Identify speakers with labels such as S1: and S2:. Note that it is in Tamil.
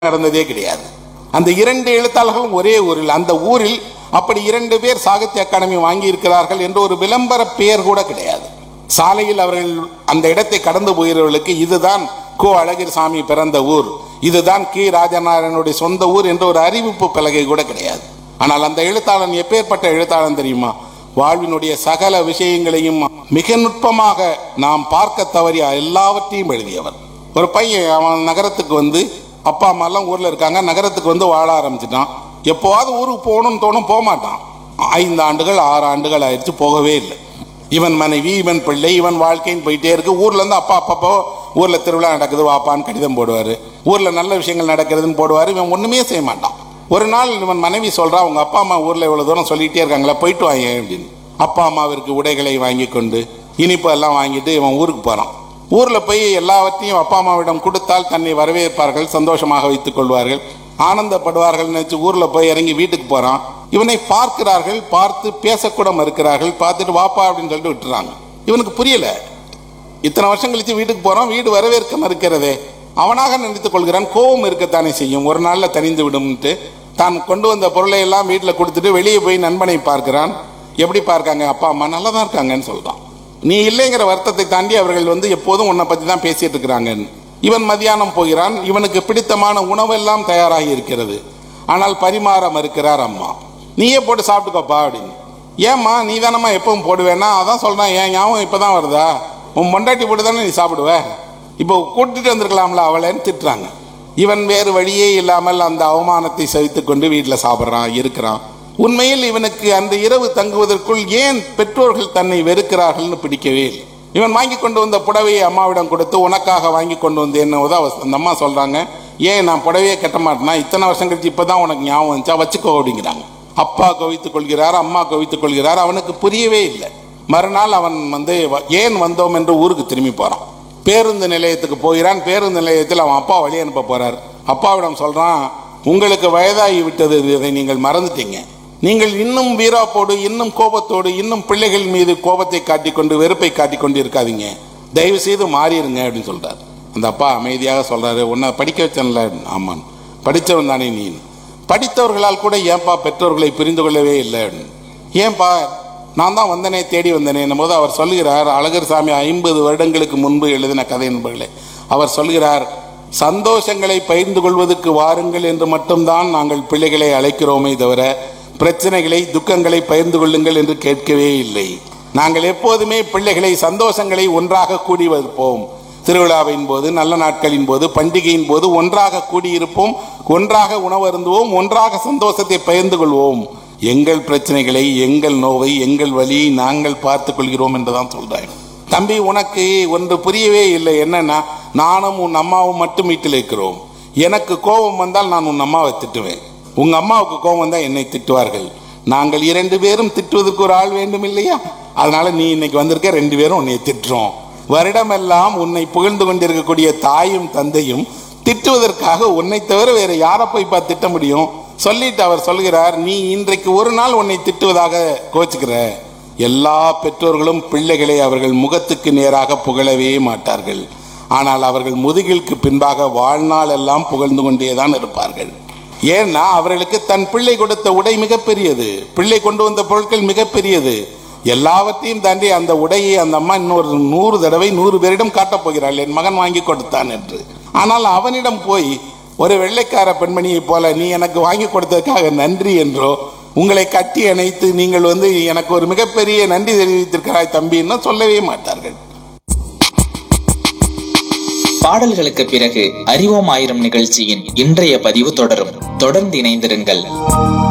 S1: நடந்ததே கிடையாது அந்த இரண்டு எழுத்தாளர்களும் ஒரே ஊரில் அந்த ஊரில் அப்படி இரண்டு பேர் சாகித்ய அகாடமி வாங்கி இருக்கிறார்கள் என்று ஒரு விளம்பர பெயர் கூட கிடையாது சாலையில் அவர்கள் அந்த இடத்தை கடந்து போகிறவர்களுக்கு இதுதான் கோ அழகிரிசாமி பிறந்த ஊர் இதுதான் கி ராஜநாராயணனுடைய சொந்த ஊர் என்ற ஒரு அறிவிப்பு பலகை கூட கிடையாது ஆனால் அந்த எழுத்தாளன் எப்பேற்பட்ட எழுத்தாளன் தெரியுமா வாழ்வினுடைய சகல விஷயங்களையும் மிக நுட்பமாக நாம் பார்க்க தவறிய எல்லாவற்றையும் எழுதியவர் ஒரு பையன் அவன் நகரத்துக்கு வந்து அப்பா அம்மா எல்லாம் ஊர்ல இருக்காங்க நகரத்துக்கு வந்து வாழ ஆரம்பிச்சிட்டான் எப்போவாவது ஊருக்கு போகணும்னு தோணும் போக மாட்டான் ஐந்து ஆண்டுகள் ஆறு ஆண்டுகள் ஆயிடுச்சு போகவே இல்லை இவன் மனைவி இவன் பிள்ளை இவன் வாழ்க்கைன்னு போயிட்டே இருக்கு ஊர்ல இருந்து அப்பா அப்பப்போ ஊர்ல திருவிழா நடக்குது வாப்பான்னு கடிதம் போடுவாரு ஊர்ல நல்ல விஷயங்கள் நடக்கிறதுன்னு போடுவாரு இவன் ஒண்ணுமே செய்ய மாட்டான் ஒரு நாள் இவன் மனைவி சொல்றா உங்க அப்பா அம்மா ஊர்ல இவ்வளவு தூரம் சொல்லிட்டே இருக்காங்களா போயிட்டு வாங்க அப்படின்னு அப்பா அம்மாவிற்கு உடைகளை வாங்கி கொண்டு இனிப்பு எல்லாம் வாங்கிட்டு இவன் ஊருக்கு போறான் ஊர்ல போய் எல்லாவற்றையும் அப்பா அம்மாவிடம் கொடுத்தால் தன்னை வரவேற்பார்கள் சந்தோஷமாக வைத்துக் கொள்வார்கள் ஆனந்தப்படுவார்கள் நினைச்சு ஊர்ல போய் இறங்கி வீட்டுக்கு போறான் இவனை பார்க்கிறார்கள் பார்த்து பேசக்கூட மறுக்கிறார்கள் பார்த்துட்டு வாப்பா அப்படின்னு சொல்லிட்டு விட்டுறாங்க இவனுக்கு புரியல இத்தனை வருஷம் கழிச்சு வீட்டுக்கு போறான் வீடு வரவேற்க மறுக்கிறதே அவனாக நினைத்துக் கொள்கிறான் கோபம் இருக்கத்தானே செய்யும் ஒரு நாள்ல தனிந்து விடும்ட்டு தான் கொண்டு வந்த பொருளை எல்லாம் வீட்டுல கொடுத்துட்டு வெளியே போய் நண்பனை பார்க்கிறான் எப்படி பார்க்காங்க அப்பா அம்மா நல்லா தான் இருக்காங்கன்னு சொல்றான் நீ இல்லைங்கிற வருத்தத்தை தாண்டி அவர்கள் வந்து எப்போதும் உன்னை பத்தி தான் பேசிட்டு இருக்கிறாங்கன்னு இவன் மதியானம் போகிறான் இவனுக்கு பிடித்தமான உணவெல்லாம் தயாராகி இருக்கிறது ஆனால் பரிமாற மறுக்கிறார் அம்மா நீயே போட்டு சாப்பிட்டுக்கோப்பா அப்படின்னு ஏம்மா நீ தானம்மா எப்பவும் போடுவேன்னா அதான் சொல்றேன் ஏன் ஞாபகம் இப்பதான் வருதா உன் மொண்டாட்டி போட்டு தானே நீ சாப்பிடுவ இப்போ கூட்டிட்டு வந்திருக்கலாம்ல அவளைன்னு திட்டுறாங்க இவன் வேறு வழியே இல்லாமல் அந்த அவமானத்தை சகித்துக் கொண்டு வீட்டில் சாப்பிட்றான் இருக்கிறான் உண்மையில் இவனுக்கு அந்த இரவு தங்குவதற்குள் ஏன் பெற்றோர்கள் தன்னை வெறுக்கிறார்கள்னு பிடிக்கவே இல்லை இவன் வாங்கி கொண்டு வந்த புடவையை அம்மாவிடம் கொடுத்து உனக்காக வாங்கி கொண்டு வந்தேன்னு அவ- அந்த அம்மா சொல்றாங்க ஏன் நான் புடவையே கட்ட மாட்டேனா இத்தனை வருஷம் கழிச்சு இப்பதான் உனக்கு ஞாபகம் வந்துச்சா வச்சுக்கோ அப்படிங்கிறாங்க அப்பா கவித்துக் கொள்கிறார் அம்மா கவித்துக் கொள்கிறார் அவனுக்கு புரியவே இல்லை மறுநாள் அவன் வந்து வ- ஏன் வந்தோம் என்று ஊருக்கு திரும்பி போறான் பேருந்து நிலையத்துக்கு போகிறான் பேருந்து நிலையத்தில் அவன் அப்பா வழி அனுப்ப போறார் அப்பாவிடம் சொல்றான் உங்களுக்கு வயதாகி விட்டது இதை நீங்கள் மறந்துட்டீங்க நீங்கள் இன்னும் வீராப்போடு இன்னும் கோபத்தோடு இன்னும் பிள்ளைகள் மீது கோபத்தை காட்டிக்கொண்டு வெறுப்பை காட்டிக்கொண்டு இருக்காதீங்க தயவு செய்து மாறிடுங்க அப்படின்னு சொல்றாரு அந்த அப்பா அமைதியாக சொல்றாரு உன்னை படிக்க வச்சேன்ல ஆமான் படித்தவன் தானே நீ படித்தவர்களால் கூட ஏன்பா பெற்றோர்களை புரிந்து கொள்ளவே இல்லை ஏன்பா நான் தான் வந்தனே தேடி வந்தனே போது அவர் சொல்லுகிறார் அழகர் சாமி ஐம்பது வருடங்களுக்கு முன்பு எழுதின கதை என்பர்களே அவர் சொல்கிறார் சந்தோஷங்களை பகிர்ந்து கொள்வதற்கு வாருங்கள் என்று மட்டும்தான் நாங்கள் பிள்ளைகளை அழைக்கிறோமே தவிர பிரச்சனைகளை துக்கங்களை பகிர்ந்து கொள்ளுங்கள் என்று கேட்கவே இல்லை நாங்கள் எப்போதுமே பிள்ளைகளை சந்தோஷங்களை ஒன்றாக கூடி வைப்போம் திருவிழாவின் போது நல்ல நாட்களின் போது பண்டிகையின் போது ஒன்றாக கூடியிருப்போம் ஒன்றாக உணவு அருந்துவோம் ஒன்றாக சந்தோஷத்தை பகிர்ந்து கொள்வோம் எங்கள் பிரச்சனைகளை எங்கள் நோவை எங்கள் வலியை நாங்கள் பார்த்துக் கொள்கிறோம் என்றுதான் சொல்றேன் தம்பி உனக்கு ஒன்று புரியவே இல்லை என்னன்னா நானும் உன் அம்மாவும் மட்டும் வீட்டில் இருக்கிறோம் எனக்கு கோபம் வந்தால் நான் உன் அம்மாவை திட்டுவேன் உங்க அம்மாவுக்கு கோபம் வந்தால் என்னை திட்டுவார்கள் நாங்கள் இரண்டு பேரும் திட்டுவதற்கு ஒரு ஆள் வேண்டும் இல்லையா அதனால நீ இன்னைக்கு வந்திருக்க ரெண்டு பேரும் உன்னை திட்டுறோம் வருடமெல்லாம் உன்னை புகழ்ந்து கொண்டிருக்கக்கூடிய தாயும் தந்தையும் திட்டுவதற்காக உன்னை தவிர வேற யாரை போய் பார்த்து திட்ட முடியும் சொல்லிட்டு அவர் சொல்கிறார் நீ இன்றைக்கு ஒரு நாள் உன்னை திட்டுவதாக கோச்சுக்கிற எல்லா பெற்றோர்களும் பிள்ளைகளை அவர்கள் முகத்துக்கு நேராக புகழவே மாட்டார்கள் ஆனால் அவர்கள் முதுகிற்கு பின்பாக வாழ்நாள் எல்லாம் புகழ்ந்து கொண்டேதான் இருப்பார்கள் ஏன்னா அவர்களுக்கு தன் பிள்ளை கொடுத்த உடை மிகப்பெரியது பிள்ளை கொண்டு வந்த பொருட்கள் மிகப்பெரியது எல்லாவற்றையும் தாண்டி அந்த உடையை அந்த அம்மா இன்னொரு நூறு தடவை நூறு பேரிடம் காட்டப் போகிறாள் என் மகன் வாங்கி கொடுத்தான் என்று ஆனால் அவனிடம் போய் ஒரு வெள்ளைக்கார பெண்மணியைப் போல நீ எனக்கு வாங்கி கொடுத்ததுக்காக நன்றி என்றோ உங்களை கட்டி அணைத்து நீங்கள் வந்து எனக்கு ஒரு மிகப்பெரிய நன்றி தெரிவித்திருக்கிறாய் தம்பின்னு சொல்லவே மாட்டார்கள்
S2: பாடல்களுக்கு பிறகு அறிவோம் ஆயிரம் நிகழ்ச்சியின் இன்றைய பதிவு தொடரும் தொடர்ந்து இணைந்திருங்கள்